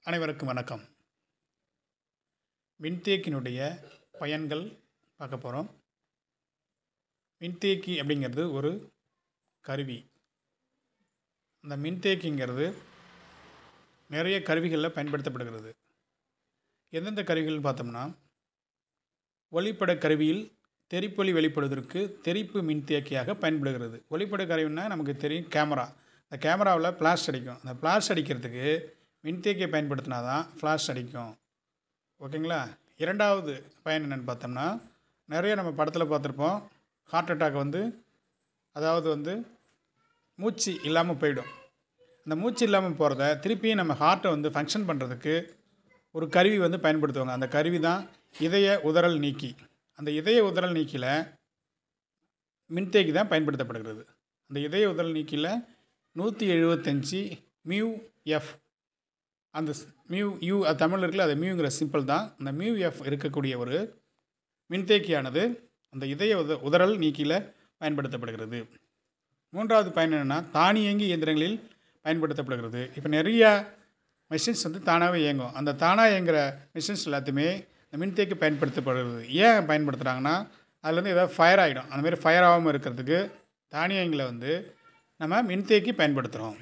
அனைவருக்கும் வணக்கம் மின்தேக்கினுடைய பயன்கள் பார்க்க போகிறோம் மின்தேக்கி அப்படிங்கிறது ஒரு கருவி அந்த மின்தேக்கிங்கிறது நிறைய கருவிகளில் பயன்படுத்தப்படுகிறது எந்தெந்த கருவிகள்னு பார்த்தோம்னா ஒளிப்பட கருவியில் தெறிப்பொலி வெளிப்படுவதற்கு தெறிப்பு மின்தேக்கியாக பயன்படுகிறது ஒளிப்பட கருவின்னா நமக்கு தெரியும் கேமரா அந்த கேமராவில் ஃப்ளாஷ் அடிக்கும் அந்த ஃப்ளாஷ் அடிக்கிறதுக்கு மின்தேக்கியை பயன்படுத்தினா தான் ஃப்ளாஷ் அடிக்கும் ஓகேங்களா இரண்டாவது பயன் என்னென்னு பார்த்தோம்னா நிறைய நம்ம படத்தில் பார்த்துருப்போம் ஹார்ட் அட்டாக் வந்து அதாவது வந்து மூச்சு இல்லாமல் போயிடும் அந்த மூச்சு இல்லாமல் போகிறத திருப்பியும் நம்ம ஹார்ட்டை வந்து ஃபங்க்ஷன் பண்ணுறதுக்கு ஒரு கருவி வந்து பயன்படுத்துவாங்க அந்த கருவி தான் இதய உதறல் நீக்கி அந்த இதய உதறல் நீக்கியில் மின்தேக்கி தான் பயன்படுத்தப்படுகிறது அந்த இதய உதறல் நீக்கியில் நூற்றி எழுபத்தஞ்சி மியூ எஃப் அந்த ஸ்- மியூ யூ அது தமிழில் இருக்குல்ல அது மியூங்கிற சிம்பிள் தான் அந்த மியூ எஃப் இருக்கக்கூடிய ஒரு மின்தேக்கியானது அந்த இதய உத உதறல் நீக்கியில் பயன்படுத்தப்படுகிறது மூன்றாவது பயன் என்னென்னா தானியங்கி இயந்திரங்களில் பயன்படுத்தப்படுகிறது இப்போ நிறையா மிஷின்ஸ் வந்து தானாகவே இயங்கும் அந்த தானாக இயங்குகிற மிஷின்ஸ் எல்லாத்தையுமே இந்த மின்தேக்கி பயன்படுத்தப்படுகிறது ஏன் பயன்படுத்துகிறாங்கன்னா அதுலேருந்து ஏதாவது ஃபயர் ஆகிடும் அந்த மாதிரி ஃபயர் ஆகாமல் இருக்கிறதுக்கு தானியங்களை வந்து நம்ம மின்தேக்கி பயன்படுத்துகிறோம்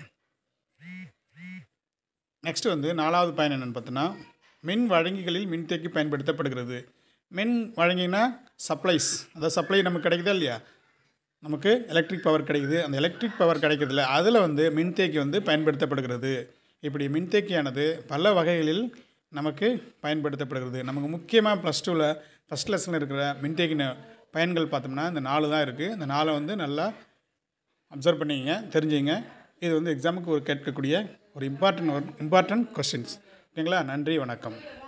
நெக்ஸ்ட் வந்து நாலாவது பயன் என்னென்னு பார்த்தோன்னா மின் வழங்கிகளில் மின்தேக்கி பயன்படுத்தப்படுகிறது மின் வழங்கினா சப்ளைஸ் அந்த சப்ளை நமக்கு கிடைக்குதா இல்லையா நமக்கு எலக்ட்ரிக் பவர் கிடைக்குது அந்த எலக்ட்ரிக் பவர் கிடைக்கிறதுல அதில் வந்து மின்தேக்கி வந்து பயன்படுத்தப்படுகிறது இப்படி மின்தேக்கியானது பல வகைகளில் நமக்கு பயன்படுத்தப்படுகிறது நமக்கு முக்கியமாக ப்ளஸ் டூவில் ஃபஸ்ட் லெசனில் இருக்கிற மின்தேக்கின பயன்கள் பார்த்தோம்னா இந்த நாலு தான் இருக்குது இந்த நாளை வந்து நல்லா அப்சர்வ் பண்ணிங்க தெரிஞ்சுங்க இது வந்து எக்ஸாமுக்கு ஒரு கேட்கக்கூடிய ஒரு இம்பார்ட்டன்ட் ஒரு இம்பார்ட்டன்ட் கொஸ்டின்ஸ் ஓகேங்களா நன்றி வணக்கம்